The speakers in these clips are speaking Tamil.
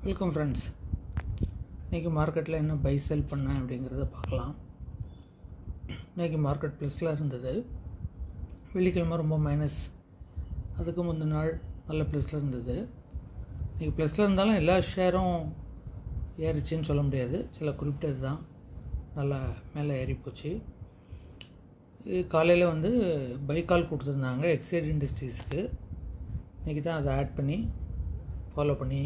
வெல்கம் ஃப்ரெண்ட்ஸ் இன்றைக்கி மார்க்கெட்டில் என்ன பை செல் பண்ணேன் அப்படிங்கிறத பார்க்கலாம் இன்றைக்கி மார்க்கெட் ப்ளஸில் இருந்தது வெள்ளிக்கிழமை ரொம்ப மைனஸ் அதுக்கு முந்தின நாள் நல்ல ப்ளஸில் இருந்தது இன்றைக்கி ப்ளஸில் இருந்தாலும் எல்லா ஷேரும் ஏறிச்சின்னு சொல்ல முடியாது சில குறிப்பிட்டது தான் நல்லா மேலே ஏறி போச்சு இது காலையில் வந்து பைக்கால் கொடுத்துருந்தாங்க எக்ஸைட் இண்டஸ்ட்ரீஸுக்கு இன்றைக்கி தான் அதை ஆட் பண்ணி ஃபாலோ பண்ணி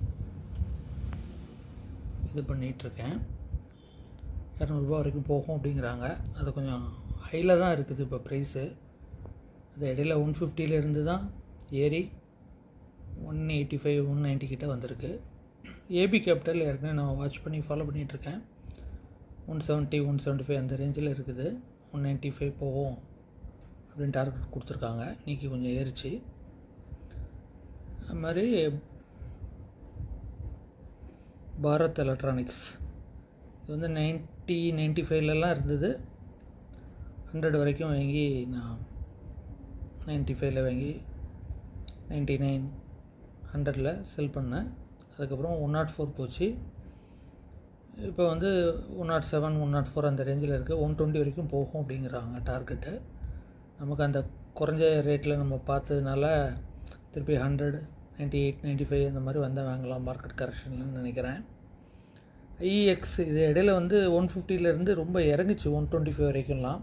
இது பண்ணிகிட்ருக்கேன் இரநூறுபா வரைக்கும் போகும் அப்படிங்கிறாங்க அது கொஞ்சம் ஹையில் தான் இருக்குது இப்போ ப்ரைஸு அது இடையில ஒன் ஃபிஃப்டியிலேருந்து தான் ஏறி one eighty five one ninety கிட்ட வந்திருக்கு ஏபி கேபிட்டல் ஏற்கனவே நான் வாட்ச் பண்ணி ஃபாலோ பண்ணிகிட்ருக்கேன் one seventy one seventy five அந்த ரேஞ்சில் இருக்குது ஒன் நைன்ட்டி ஃபைவ் போகும் அப்படின்னு டார்கெட் கொடுத்துருக்காங்க இன்றைக்கி கொஞ்சம் ஏறிச்சு அது மாதிரி பாரத் எலக்ட்ரானிக்ஸ் இது வந்து நைன்ட்டி நைன்ட்டி ஃபைவ்லலாம் இருந்தது ஹண்ட்ரட் வரைக்கும் வாங்கி நான் நைன்ட்டி ஃபைவ்ல வாங்கி நைன்ட்டி நைன் ஹண்ட்ரடில் செல் பண்ணேன் அதுக்கப்புறம் ஒன் நாட் ஃபோர் போச்சு இப்போ வந்து one nought seven one nought four அந்த ரேஞ்சில் இருக்குது ஒன் டுவெண்ட்டி வரைக்கும் போகும் அப்படிங்கிறாங்க டார்கெட்டு நமக்கு அந்த குறைஞ்ச ரேட்டில் நம்ம பார்த்ததுனால திருப்பி hundred ninety eight ninety five அந்த மாதிரி வந்தால் வாங்கலாம் மார்க்கெட் கரெக்ஷன்லன்னு நினைக்கிறேன் ஐஎக்ஸ் இது இடையில வந்து ஒன் ஃபிஃப்டிலேருந்து ரொம்ப இறங்குச்சு ஒன் டுவெண்ட்டி ஃபைவ் வரைக்கும்லாம்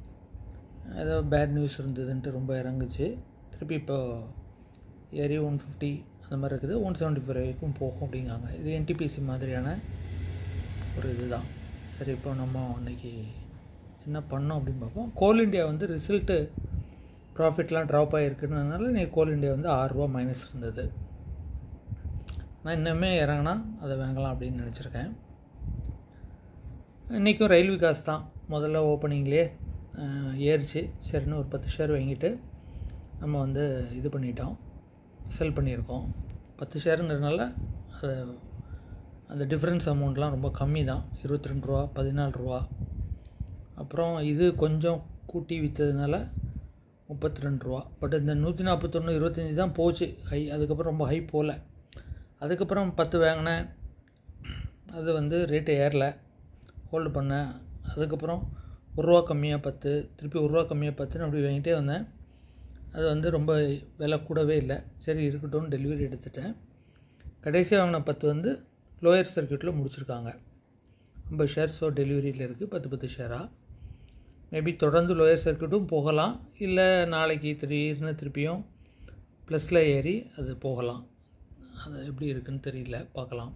ஏதோ பேட் நியூஸ் இருந்ததுன்ட்டு ரொம்ப இறங்குச்சு திருப்பி இப்போ ஏறி ஒன் ஃபிஃப்டி அந்த மாதிரி இருக்குது ஒன் செவன்ட்டி ஃபைவ் வரைக்கும் போகும் அப்படிங்காங்க இது என்டிபிசி மாதிரியான ஒரு இதுதான் சரி இப்போ நம்ம இன்னைக்கு என்ன பண்ணோம் அப்படின்னு பார்ப்போம் கோல் இண்டியா வந்து ரிசல்ட்டு ப்ராஃபிட்லாம் ட்ராப் ஆகிருக்குன்றதுனால இன்றைக்கி கோல் இண்டியா வந்து ஆறுரூவா மைனஸ் இருந்தது நான் இன்னுமே இறங்கினா அதை வாங்கலாம் அப்படின்னு நினச்சிருக்கேன் இன்றைக்கும் ரயில் விகாஸ் தான் முதல்ல ஓப்பனிங்லேயே ஏறிச்சு சரின்னு ஒரு பத்து ஷேர் வாங்கிட்டு நம்ம வந்து இது பண்ணிட்டோம் செல் பண்ணியிருக்கோம் பத்து ஷேருங்கிறதுனால அது அந்த டிஃப்ரென்ஸ் அமௌண்ட்லாம் ரொம்ப கம்மி தான் இருபத்தி ரெண்டு ரூபா பதினாலு ரூபா அப்புறம் இது கொஞ்சம் கூட்டி விற்றதுனால முப்பத்தி ரெண்டு ரூபா பட் இந்த நூற்றி நாற்பத்தொன்று இருபத்தஞ்சி தான் போச்சு ஹை அதுக்கப்புறம் ரொம்ப ஹை போகல அதுக்கப்புறம் பத்து வாங்கினேன் அது வந்து ரேட்டு ஏறல ஹோல்டு பண்ணேன் அதுக்கப்புறம் ஒரு ரூபா கம்மியாக பத்து திருப்பி ஒரு ரூபா கம்மியாக பத்துன்னு அப்படி வாங்கிட்டே வந்தேன் அது வந்து ரொம்ப விலை கூடவே இல்லை சரி இருக்கட்டும் டெலிவரி எடுத்துட்டேன் கடைசியாக வாங்கின பத்து வந்து லோயர் சர்க்கியூட்டில் முடிச்சிருக்காங்க ஐம்பது ஷேர்ஸோ டெலிவரியில் இருக்குது பத்து பத்து ஷேராக மேபி தொடர்ந்து லோயர் சர்க்கியூட்டும் போகலாம் இல்லை நாளைக்கு திடீர்னு திருப்பியும் ப்ளஸில் ஏறி அது போகலாம் அது எப்படி இருக்குன்னு தெரியல பார்க்கலாம்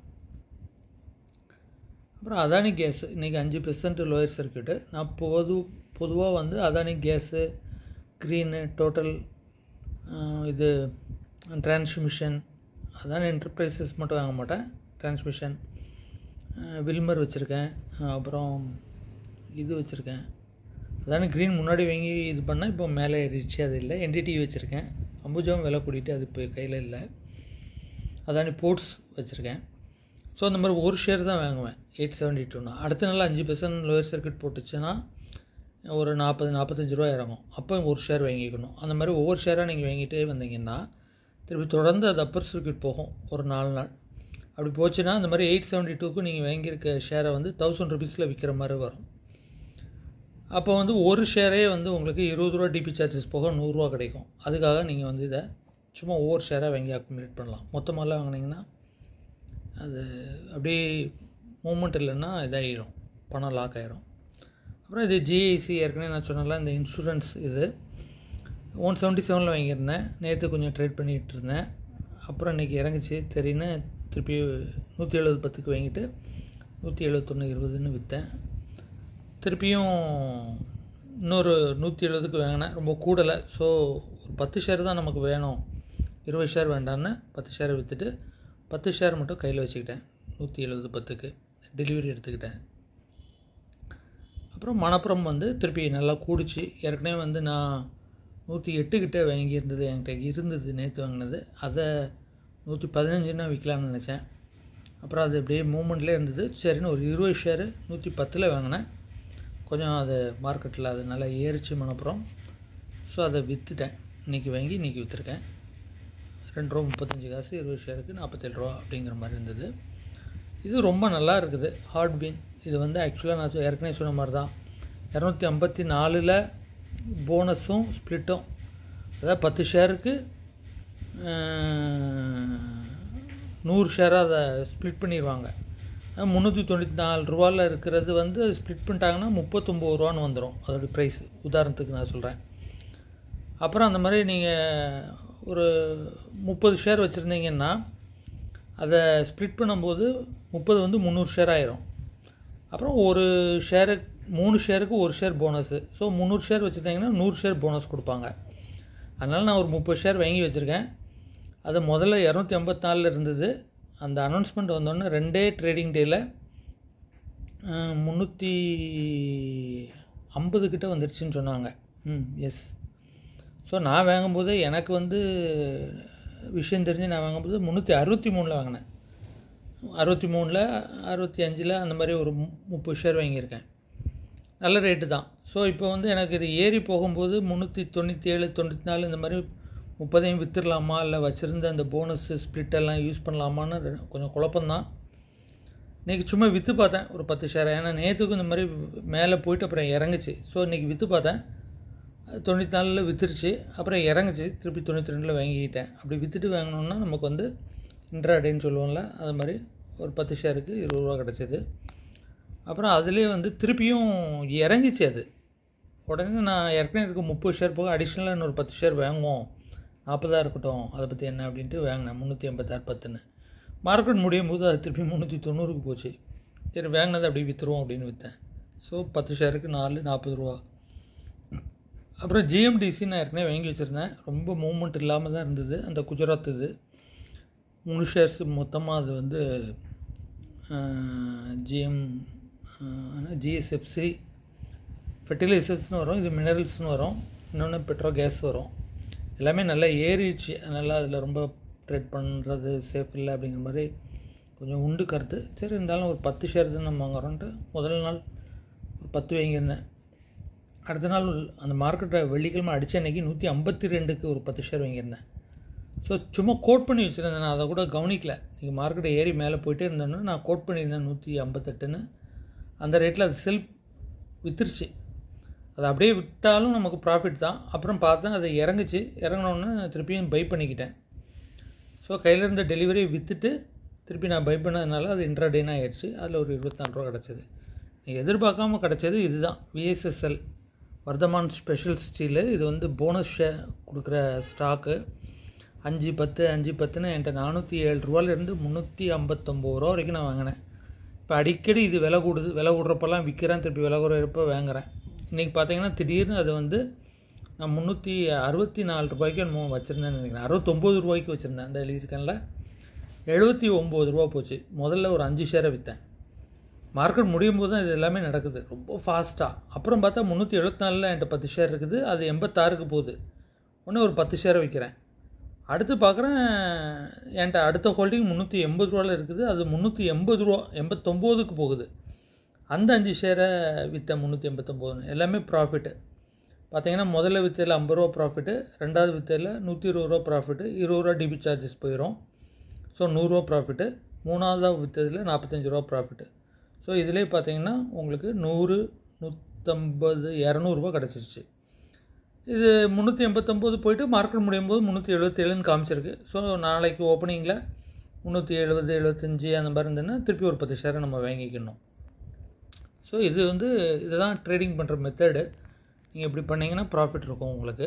அப்புறம் அதானி கேஸ் இன்றைக்கி அஞ்சு பெர்சன்ட் லோயர் சர்க்கியூட்டு நான் பொது பொதுவாக வந்து அதானி கேஸு க்ரீனு டோட்டல் இது டிரான்ஸ்மிஷன் அதானி என்டர்பிரைசஸ் மட்டும் வாங்க மாட்டேன் டிரான்ஸ்மிஷன் வில்மர் வச்சுருக்கேன் அப்புறம் இது வச்சுருக்கேன் அதானே க்ரீன் முன்னாடி வாங்கி இது பண்ணால் இப்போ மேலே ஏறிடுச்சு அது இல்லை என்டிடி வச்சுருக்கேன் அம்புஜாவும் விலை கூட்டிகிட்டு அது இப்போ கையில் இல்லை அதானே போர்ட்ஸ் வச்சுருக்கேன் ஸோ அந்த மாதிரி ஒரு ஷேர் தான் வாங்குவேன் எயிட் செவன்ட்டி டூனா அடுத்த நாள் அஞ்சு பர்சன்ட் லோயர் சர்க்கியூட் போட்டுச்சுன்னா ஒரு நாற்பது நாற்பத்தஞ்சு ரூபா இறங்கும் அப்போ ஒரு ஷேர் வாங்கிக்கணும் அந்த மாதிரி ஒவ்வொரு ஷேராக நீங்கள் வாங்கிட்டே வந்தீங்கன்னா திருப்பி தொடர்ந்து அது அப்பர் சர்க்கியூட் போகும் ஒரு நாலு நாள் அப்படி போச்சுன்னா அந்த மாதிரி எயிட் செவன்ட்டி டூக்கு நீங்கள் வாங்கியிருக்க ஷேரை வந்து தௌசண்ட் ருபீஸில் விற்கிற மாதிரி வரும் அப்போ வந்து ஒரு ஷேரே வந்து உங்களுக்கு இருபது ரூபா டிபி சார்ஜஸ் போக நூறுரூவா கிடைக்கும் அதுக்காக நீங்கள் வந்து இதை சும்மா ஒவ்வொரு ஷேராக வாங்கி அக்குமுலேட் பண்ணலாம் மொத்தமாலாம் வாங்கினீங்கன்னா அது அப்படியே மூமெண்ட் இல்லைன்னா இதாகிடும் பணம் லாக் ஆகிரும் அப்புறம் இது ஜிஐசி ஏற்கனவே நான் சொன்னல இந்த இன்சூரன்ஸ் இது ஒன் செவன்ட்டி செவனில் வாங்கியிருந்தேன் நேற்று கொஞ்சம் ட்ரேட் பண்ணிகிட்டு இருந்தேன் அப்புறம் இன்றைக்கி இறங்குச்சு தெரியுன்னு திருப்பி நூற்றி எழுபது பத்துக்கு வாங்கிட்டு நூற்றி எழுபத்தொன்று இருபதுன்னு விற்றேன் திருப்பியும் இன்னொரு நூற்றி எழுபதுக்கு வாங்கினேன் ரொம்ப கூடலை ஸோ ஒரு பத்து ஷேர் தான் நமக்கு வேணும் இருபது ஷேர் வேண்டான்னு பத்து ஷேரை விற்றுட்டு பத்து ஷேர் மட்டும் கையில் வச்சுக்கிட்டேன் நூற்றி எழுபது பத்துக்கு டெலிவரி எடுத்துக்கிட்டேன் அப்புறம் மணப்புறம் வந்து திருப்பி நல்லா கூடிச்சு ஏற்கனவே வந்து நான் நூற்றி எட்டுக்கிட்ட வாங்கியிருந்தது என்கிட்ட இருந்தது நேற்று வாங்கினது அதை நூற்றி பதினஞ்சுன்னா விற்கலான்னு நினச்சேன் அப்புறம் அது அப்படியே மூமெண்ட்லேயே இருந்தது சரின்னு ஒரு இருபது ஷேரு நூற்றி பத்தில் வாங்கினேன் கொஞ்சம் அது மார்க்கெட்டில் அது நல்லா ஏறிச்சு மணப்புறம் ஸோ அதை விற்றுட்டேன் இன்றைக்கி வாங்கி இன்றைக்கி விற்றுருக்கேன் ரெண்டு ரூபா முப்பத்தஞ்சு காசு இருபது ஷேருக்கு நாற்பத்தேழு ரூபா அப்படிங்கிற மாதிரி இருந்தது இது ரொம்ப நல்லா இருக்குது ஹார்ட் வின் இது வந்து ஆக்சுவலாக நான் சொ- ஏற்கனவே சொன்ன மாதிரி தான் இரநூத்தி ஐம்பத்தி நாலில் போனஸும் ஸ்ப்ளிட்டும் அதாவது பத்து ஷேருக்கு நூறு ஷேராக அதை ஸ்ப்ளிட் பண்ணிடுவாங்க முந்நூற்றி தொண்ணூற்றி நாலு ரூபாவில் இருக்கிறது வந்து ஸ்ப்ளிட் பண்ணிட்டாங்கன்னா முப்பத்தொம்போது ரூபான்னு வந்துடும் அதோட ப்ரைஸ் உதாரணத்துக்கு நான் சொல்கிறேன் அப்புறம் அந்த மாதிரி நீங்கள் ஒரு முப்பது ஷேர் வச்சுருந்தீங்கன்னா அதை ஸ்ப்ளிட் பண்ணும்போது முப்பது வந்து முந்நூறு ஷேர் ஆயிரும் அப்புறம் ஒரு ஷேரு மூணு ஷேருக்கு ஒரு ஷேர் போனஸு ஸோ முந்நூறு ஷேர் வச்சுருந்தீங்கன்னா நூறு ஷேர் போனஸ் கொடுப்பாங்க அதனால் நான் ஒரு முப்பது ஷேர் வாங்கி வச்சுருக்கேன் அது முதல்ல இரநூத்தி ஐம்பத்தாலில் இருந்தது அந்த அனௌன்ஸ்மெண்ட் வந்தோடனே ரெண்டே ட்ரேடிங் டேயில் முந்நூற்றி ஐம்பது கிட்ட வந்துருச்சுன்னு சொன்னாங்க ம் எஸ் ஸோ நான் வாங்கும்போது எனக்கு வந்து விஷயம் தெரிஞ்சு நான் வாங்கும்போது முந்நூற்றி அறுபத்தி மூணில் வாங்கினேன் அறுபத்தி மூணில் அறுபத்தி அஞ்சில் அந்த மாதிரி ஒரு மு- முப்பது ஷேர் வாங்கியிருக்கேன் நல்ல ரேட்டு தான் ஸோ இப்போ வந்து எனக்கு இது ஏறி போகும்போது முந்நூற்றி தொண்ணூற்றி ஏழு தொண்ணூற்றி நாலு இந்த மாதிரி முப்பதையும் விற்றுடலாமா இல்லை வச்சுருந்த அந்த போனஸ் ஸ்ப்ளிட் எல்லாம் யூஸ் பண்ணலாமான்னு ரெ- கொஞ்சம் குழப்பம்தான் இன்றைக்கி சும்மா விற்று பார்த்தேன் ஒரு பத்து ஷேர் ஏன்னா நேற்றுக்கும் இந்த மாதிரி மேலே போயிட்டு அப்புறம் இறங்குச்சு ஸோ இன்றைக்கி விற்று பார்த்தேன் அது தொண்ணூற்றி நாலில் விற்றுருச்சு அப்புறம் இறங்குச்சு திருப்பி தொண்ணூற்றி ரெண்டில் வாங்கிக்கிட்டேன் அப்படி விற்றுட்டு வாங்கினோன்னா நமக்கு வந்து இன்ட்ராடேன்னு சொல்லுவோம்ல அது மாதிரி ஒரு பத்து ஷேருக்கு இருபது ரூபா கிடச்சிது அப்புறம் அதுலேயே வந்து திருப்பியும் இறங்கிச்சு அது உடனே நான் ஏற்கனவே இருக்க முப்பது ஷேர் போக அடிஷ்னலாக இன்னொரு பத்து ஷேர் வாங்குவோம் நாற்பதாக இருக்கட்டும் அதை பற்றி என்ன அப்படின்ட்டு வாங்கினேன் முந்நூற்றி எண்பத்தாறு பத்துன்னு மார்க்கெட் முடியும் போது அது திருப்பி முந்நூற்றி தொண்ணூறுக்கு போச்சு சரி வாங்கினதை அப்படியே விற்றுருவோம் அப்படின்னு விற்றேன் ஸோ பத்து ஷேருக்கு நாலு நாற்பது ரூபா அப்புறம் ஜிஎம்டிசி நான் ஏற்கனவே வாங்கி வச்சுருந்தேன் ரொம்ப மூவ்மெண்ட் இல்லாமல் தான் இருந்தது அந்த குஜராத் இது மூணு ஷேர்ஸ் மொத்தமாக அது வந்து ஜிஎம் ஜிஎஸ்எஃப்சி ஃபெர்டிலைசர்ஸ்னு வரும் இது மினரல்ஸ்னு வரும் இன்னொன்று பெட்ரோ கேஸ் வரும் எல்லாமே நல்லா ஏறிடுச்சு அதனால் அதில் ரொம்ப ட்ரேட் பண்ணுறது சேஃப் இல்லை அப்படிங்கிற மாதிரி கொஞ்சம் உண்டு கருத்து சரி இருந்தாலும் ஒரு பத்து ஷேர் தான் நம்ம வாங்குறோன்ட்டு முதல் நாள் ஒரு பத்து வாங்கியிருந்தேன் அடுத்த நாள் அந்த மார்க்கெட்டை வெள்ளிக்கிழமை அடித்த அன்னைக்கு நூற்றி ஐம்பத்தி ரெண்டுக்கு ஒரு பத்து ஷேர் வாங்கியிருந்தேன் ஸோ சும்மா கோட் பண்ணி வச்சுருந்தேன் நான் அதை கூட கவனிக்கல நீங்கள் மார்க்கெட்டை ஏறி மேலே போயிட்டே இருந்தோன்னா நான் கோட் பண்ணியிருந்தேன் நூற்றி ஐம்பத்தெட்டுன்னு அந்த ரேட்டில் அது செல் வித்துருச்சு அது அப்படியே விட்டாலும் நமக்கு ப்ராஃபிட் தான் அப்புறம் பார்த்தேன் அது இறங்குச்சு இறங்கினோன்னே திருப்பியும் பை பண்ணிக்கிட்டேன் ஸோ கையில் இருந்த டெலிவரி விற்றுட்டு திருப்பி நான் பை பண்ணதுனால அது இன்ட்ராடேன்னு ஆயிடுச்சு அதில் ஒரு இருபத்தாறு ரூபா கிடச்சிது எதிர்பார்க்காம கிடச்சது இதுதான் விஎஸ்எஸ்எல் வர்தமான் ஸ்பெஷல் ஸ்டீலு இது வந்து போனஸ் ஷே கொடுக்குற ஸ்டாக்கு அஞ்சு பத்து அஞ்சு பத்துன்னு என்கிட்ட நானூற்றி ஏழு ரூபாலேருந்து முந்நூற்றி ஐம்பத்தொம்போது ரூபா வரைக்கும் நான் வாங்கினேன் இப்போ அடிக்கடி இது விலை கூடுது விலை கூடுறப்பெல்லாம் விற்கிறேன் திருப்பி விலை குறையிறப்ப வாங்குறேன் இன்றைக்கி பார்த்தீங்கன்னா திடீர்னு அது வந்து நான் முந்நூற்றி அறுபத்தி நாலு ரூபாய்க்கு என்னமோ வச்சுருந்தேன்னு நினைக்கிறேன் அறுபத்தொம்போது ரூபாய்க்கு வச்சுருந்தேன் அந்த எழுதியிருக்கேன்ல எழுபத்தி ஒம்பது ரூபா போச்சு முதல்ல ஒரு அஞ்சு ஷேரை விற்றேன் மார்க்கெட் முடியும் போது தான் இது எல்லாமே நடக்குது ரொம்ப ஃபாஸ்ட்டாக அப்புறம் பார்த்தா முந்நூற்றி எழுபத்தி நாலில் என்கிட்ட பத்து ஷேர் இருக்குது அது எண்பத்தாறுக்கு போகுது ஒன்று ஒரு பத்து ஷேரை விற்கிறேன் அடுத்து பார்க்குறேன் என்கிட்ட அடுத்த ஹோல்டிங் முந்நூற்றி எண்பது ரூபாவில் இருக்குது அது முந்நூற்றி எண்பது ரூபா எண்பத்தொம்போதுக்கு போகுது அந்த அஞ்சு ஷேரை விற்றேன் முந்நூற்றி எண்பத்தொம்போதுன்னு எல்லாமே ப்ராஃபிட்டு பார்த்தீங்கன்னா முதல்ல வித்தையில் ஐம்பது ரூபா ப்ராஃபிட்டு ரெண்டாவது வித்தையில் நூற்றி இருபது ரூபா ப்ராஃபிட்டு இருபது ரூபா டிபி சார்ஜஸ் போயிடும் ஸோ நூறுரூவா ப்ராஃபிட்டு மூணாவதாக விற்றதில் நாற்பத்தஞ்சு ரூபா ப்ராஃபிட்டு ஸோ இதிலே பார்த்தீங்கன்னா உங்களுக்கு நூறு நூற்றம்பது இரநூறுபா கிடச்சிருச்சு இது முந்நூற்றி எண்பத்தொம்போது போயிட்டு மார்க்கெட் முடியும் போது முந்நூற்றி எழுபத்தேழுன்னு காமிச்சிருக்கு ஸோ நாளைக்கு ஓப்பனிங்கில் முந்நூற்றி எழுபது எழுபத்தஞ்சி அந்த மாதிரி இருந்ததுன்னா திருப்பி ஒரு பத்து ஷேரை நம்ம வாங்கிக்கணும் ஸோ இது வந்து இதுதான் ட்ரேடிங் பண்ணுற மெத்தடு நீங்கள் இப்படி பண்ணிங்கன்னா ப்ராஃபிட் இருக்கும் உங்களுக்கு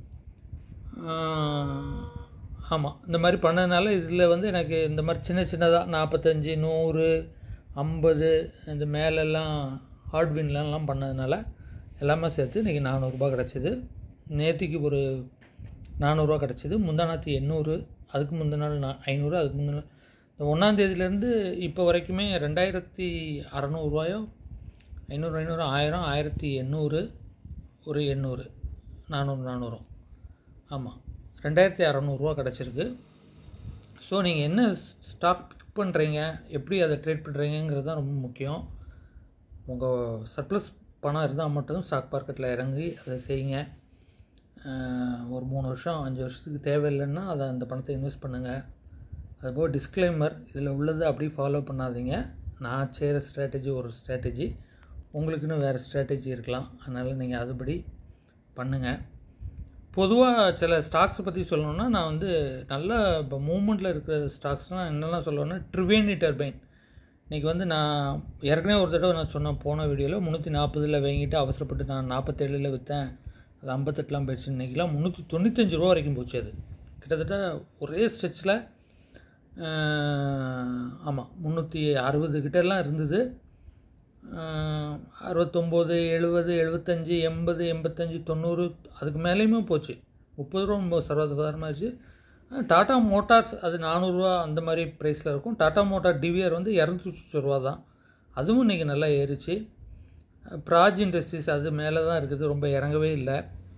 ஆமாம் இந்த மாதிரி பண்ணதுனால இதில் வந்து எனக்கு இந்த மாதிரி சின்ன சின்னதாக நாற்பத்தஞ்சி நூறு ஐம்பது இந்த மேலெல்லாம் ஹார்ட்வின்லாம் பண்ணதுனால எல்லாமே சேர்த்து இன்றைக்கி நானூறுரூபா கிடச்சிது நேற்றுக்கு ஒரு நானூறுரூவா கிடச்சிது முந்தானாத்தி எண்ணூறு அதுக்கு முந்தின நாள் நான் ஐநூறு அதுக்கு முந்தின நாள் இந்த ஒன்றாந்தேதியிலேருந்து இப்போ வரைக்குமே ரெண்டாயிரத்தி அறநூறுவாயோ ஐநூறு ஐநூறு ஆயிரம் ஆயிரத்தி எண்ணூறு ஒரு எண்ணூறு நானூறு நானூறும் ஆமாம் ரெண்டாயிரத்தி அறநூறுவா கிடச்சிருக்கு ஸோ நீங்கள் என்ன ஸ்டாக் பிக் பண்ணுறீங்க எப்படி அதை ட்ரேட் பண்ணுறீங்கிறது தான் ரொம்ப முக்கியம் உங்கள் சர்ப்ளஸ் பணம் இருந்தால் மட்டும் ஸ்டாக் மார்க்கெட்டில் இறங்கி அதை செய்யுங்க அஹ், ஒரு மூணு வருஷம் அஞ்சு வருஷத்துக்கு தேவையில்லைன்னா அதை அந்த பணத்தை இன்வெஸ்ட் பண்ணுங்கள் அதுபோக டிஸ்க்ளைமர் இதில் உள்ளதை அப்படியே ஃபாலோ பண்ணாதீங்க நான் செய்கிற ஸ்ட்ராட்டஜி ஒரு ஸ்ட்ராட்டஜி உங்களுக்குன்னு வேறு ஸ்ட்ராட்டஜி இருக்கலாம் அதனால் நீங்கள் அதுபடி பண்ணுங்கள் பொதுவாக சில ஸ்டாக்ஸை பற்றி சொல்லணுன்னா நான் வந்து நல்ல இப்போ மூமெண்ட்டில் இருக்கிற ஸ்டாக்ஸ்னால் என்னெல்லாம் சொல்லணும்னா ட்ரிவேனி டர்பைன் இன்றைக்கி வந்து நான் ஏற்கனவே ஒரு தடவை நான் சொன்ன போன வீடியோவில் முந்நூற்றி நாற்பதில் வாங்கிட்டு அவசரப்பட்டு நான் நாற்பத்தேழில் விற்றேன் அது ஐம்பத்தெட்டுலாம் போயிடுச்சு இன்றைக்கெலாம் முந்நூற்றி தொண்ணூத்தஞ்சு ரூபா வரைக்கும் போச்சு அது கிட்டத்தட்ட ஒரே ஸ்ட்ரெச்சில் ஆமாம் முந்நூற்றி அறுபது கிட்டலாம் இருந்தது ஆஹ், அறுபத்தொம்போது எழுபது எழுபத்தஞ்சி எண்பது எண்பத்தஞ்சு தொண்ணூறு அதுக்கு மேலேயுமே போச்சு முப்பது ரூபா ரொம்ப சர்வசாதாரணமாகிடுச்சு டாடா மோட்டார்ஸ் அது நானூறுரூவா அந்த மாதிரி ப்ரைஸில் இருக்கும் டாடா மோட்டார் டிவிஆர் வந்து இரநூத்தி ரூபா தான் அதுவும் இன்றைக்கி நல்லா ஏறிச்சு ப்ராஜ் இண்டஸ்ட்ரீஸ் அது மேலே தான் இருக்குது ரொம்ப இறங்கவே இல்லை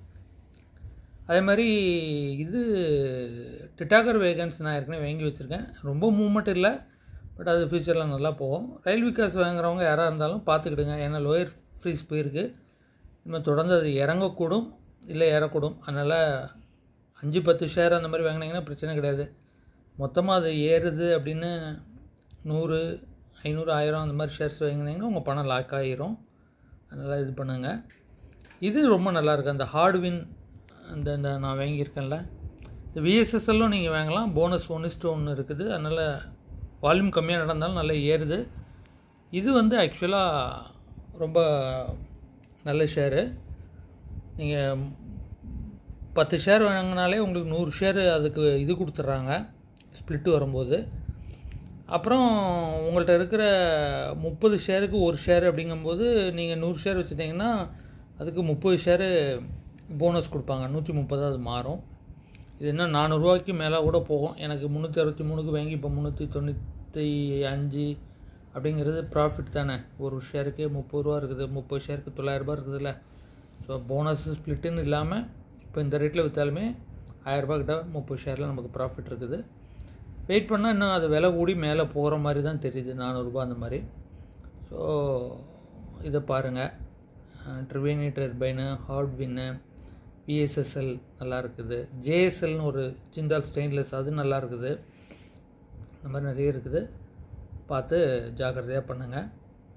அதே மாதிரி இது டிட்டாகர் வேகன்ஸ் நான் ஏற்கனவே வாங்கி வச்சுருக்கேன் ரொம்ப மூவ்மெண்ட் இல்லை பட் அது ஃப்யூச்சரில் நல்லா போகும் ரயில் விகாஸ் வாங்குறவங்க யாராக இருந்தாலும் பார்த்துக்கிடுங்க ஏன்னா லோயர் ஃப்ரீஸ் போயிருக்கு இன்னும் தொடர்ந்து அது இறங்கக்கூடும் இல்லை ஏறக்கூடும் அதனால் அஞ்சு பத்து ஷேர் அந்த மாதிரி வாங்கினீங்கன்னா பிரச்சனை கிடையாது மொத்தமாக அது ஏறுது அப்படின்னு நூறு ஐநூறு ஆயிரம் அந்த மாதிரி ஷேர்ஸ் வாங்கினீங்கன்னா உங்கள் பணம் லாக் ஆகிரும் அதனால் இது பண்ணுங்க இது ரொம்ப நல்லா இருக்கு அந்த ஹார்ட்வின் அந்த இந்த நான் வாங்கியிருக்கேன்ல இந்த விஎஸ்எஸ்எல்லும் நீங்கள் வாங்கலாம் போனஸ் ஒன் இஸ்டு ஒன்று இருக்குது அதனால் வால்யூம் கம்மியாக நடந்தாலும் நல்லா ஏறுது இது வந்து ஆக்சுவலாக ரொம்ப நல்ல ஷேரு நீங்கள் பத்து ஷேர் வாங்கினாலே உங்களுக்கு நூறு ஷேர் அதுக்கு இது கொடுத்துட்றாங்க ஸ்ப்ளிட்டு வரும்போது அப்புறம் உங்கள்கிட்ட இருக்கிற முப்பது ஷேருக்கு ஒரு ஷேர் அப்படிங்கும்போது நீங்கள் நூறு ஷேர் வச்சுட்டிங்கன்னா அதுக்கு முப்பது ஷேரு போனஸ் கொடுப்பாங்க நூற்றி முப்பது அது மாறும் இது என்ன நானூறுரூவாய்க்கு மேலே கூட போகும் எனக்கு முந்நூற்றி அறுபத்தி மூணுக்கு வாங்கி இப்போ முந்நூற்றி தொண்ணூற்றி அஞ்சு அப்படிங்கிறது ப்ராஃபிட் தானே ஒரு ஷேருக்கு முப்பது ரூபா இருக்குது முப்பது ஷேருக்கு தொள்ளாயிரரூபா இருக்குதுல்ல ஸோ போனஸ் ஸ்ப்ளிட்டுன்னு இல்லாமல் இப்போ இந்த ரேட்டில் விற்றாலுமே ஆயிரரூபா கிட்ட முப்பது ஷேரில் நமக்கு ப்ராஃபிட் இருக்குது வெயிட் பண்ணால் இன்னும் அது விலை கூடி மேலே போகிற மாதிரி தான் தெரியுது நானூறுரூபா அந்த மாதிரி ஸோ இதை பாருங்கள் ட்ரிவேனி டர்பைனு ஹார்ட்வின்னு பிஎஸ்எஸ்எல் நல்லா இருக்குது ஜேஎஸ்எல்னு ஒரு ஜிந்தால் ஸ்டெயின்லெஸ் அது நல்லா இருக்குது இந்த மாதிரி நிறைய இருக்குது பார்த்து ஜாக்கிரதையாக பண்ணுங்கள்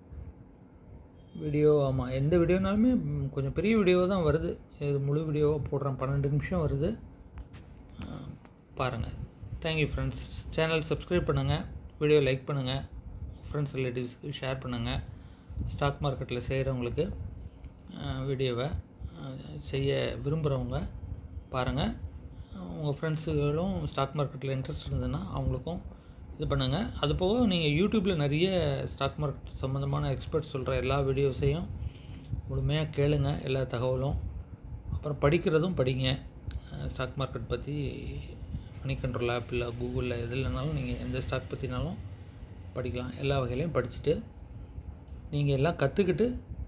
வீடியோ ஆமாம் எந்த வீடியோனாலுமே ம், கொஞ்சம் பெரிய வீடியோ தான் வருது இது முழு வீடியோவாக போடுறேன் பன்னெண்டு நிமிஷம் வருது பாருங்கள் தேங்க்யூ ஃப்ரெண்ட்ஸ் சேனல் சப்ஸ்கிரைப் பண்ணுங்கள் வீடியோ லைக் பண்ணுங்கள் ஃப்ரெண்ட்ஸ் ரிலேட்டிவ்ஸ்க்கு ஷேர் பண்ணுங்கள் ஸ்டாக் மார்க்கெட்டில் செய்கிறவங்களுக்கு வீடியோவை செய்ய விரும்புகிறவங்க பாருங்கள் உங்கள் ஃப்ரெண்ட்ஸுகளும் ஸ்டாக் மார்க்கெட்டில் இன்ட்ரெஸ்ட் இருந்ததுன்னா அவங்களுக்கும் இது பண்ணுங்கள் அது போக நீங்கள் யூடியூப்பில் நிறைய ஸ்டாக் மார்க்கெட் சம்மந்தமான எக்ஸ்பர்ட்ஸ் சொல்கிற எல்லா வீடியோஸையும் முழுமையாக கேளுங்க எல்லா தகவலும் அப்புறம் படிக்கிறதும் படிங்க ஸ்டாக் மார்க்கெட் பற்றி மணி கண்ட்ரோல் ஆப் இல்லை கூகுளில் எதுலனாலும் நீங்கள் எந்த ஸ்டாக் பற்றினாலும் படிக்கலாம் எல்லா வகையிலையும் படிச்சுட்டு நீங்கள் எல்லாம் கற்றுக்கிட்டு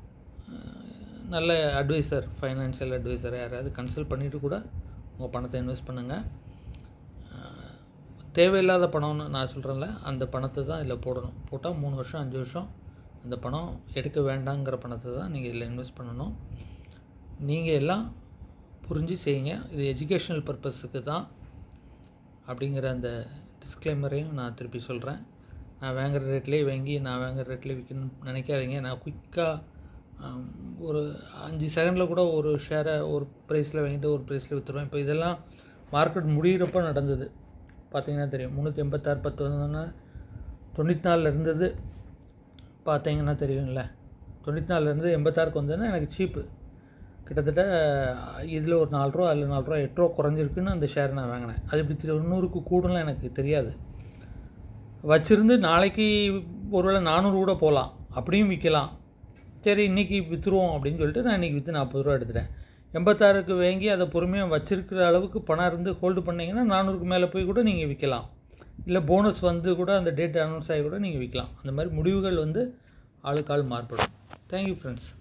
நல்ல அட்வைசர் ஃபைனான்சியல் அட்வைசர் யாராவது கன்சல்ட் பண்ணிவிட்டு கூட உங்கள் பணத்தை இன்வெஸ்ட் பண்ணுங்கள் தேவையில்லாத பணம்னு நான் சொல்கிறேன்ல அந்த பணத்தை தான் இதில் போடணும் போட்டால் மூணு வருஷம் அஞ்சு வருஷம் அந்த பணம் எடுக்க வேண்டாங்கிற பணத்தை தான் நீங்கள் இதில் இன்வெஸ்ட் பண்ணணும் நீங்கள் எல்லாம் புரிஞ்சு செய்யுங்க இது எஜுகேஷ்னல் பர்பஸுக்கு தான் அப்படிங்கிற அந்த டிஸ்க்ளைமரையும் நான் திருப்பி சொல்கிறேன் நான் வாங்குற ரேட்லேயே வாங்கி நான் வாங்குற ரேட்லேயே விற்கணும்னு நினைக்காதீங்க நான் குயிக்காக ஒரு அஞ்சு செகண்டில் கூட ஒரு ஷேரை ஒரு ப்ரைஸில் வாங்கிட்டு ஒரு ப்ரைஸில் விற்றுருவேன் இப்போ இதெல்லாம் மார்க்கெட் முடிகிறப்ப நடந்தது பார்த்தீங்கன்னா தெரியும் முந்நூற்றி எண்பத்தாறு பத்து வந்தோன்னா தொண்ணூற்றி நாலில் இருந்தது பார்த்தீங்கன்னா தெரியும்ல தொண்ணூற்றி நாலுலேருந்து எண்பத்தாறுக்கு வந்ததுன்னா எனக்கு சீப்பு கிட்டத்தட்ட இதில் ஒரு நாலு ரூபா அதில் நாலு ரூபா எட்டு ரூபா குறைஞ்சிருக்குன்னு அந்த ஷேர் நான் வாங்கினேன் அது இப்படி தொண்ணூறுக்கு கூடும்லாம் எனக்கு தெரியாது வச்சுருந்து நாளைக்கு ஒருவேளை நானூறு கூட போகலாம் அப்படியும் விற்கலாம் சரி இன்றைக்கி விற்றுருவோம் அப்படின்னு சொல்லிட்டு நான் இன்றைக்கி விற்று நாற்பது ரூபா எடுத்துட்டேன் எண்பத்தாறுக்கு வாங்கி அதை பொறுமையாக வச்சிருக்கிற அளவுக்கு பணம் இருந்து ஹோல்டு பண்ணிங்கன்னா நானூறுக்கு மேலே போய் கூட நீங்கள் விற்கலாம் இல்லை போனஸ் வந்து கூட அந்த டேட் அனௌன்ஸ் ஆகி கூட நீங்கள் விற்கலாம் அந்த மாதிரி முடிவுகள் வந்து ஆளுக்கு ஆள் மாறுபடும் தேங்க்யூ ஃப்ரெண்ட்ஸ்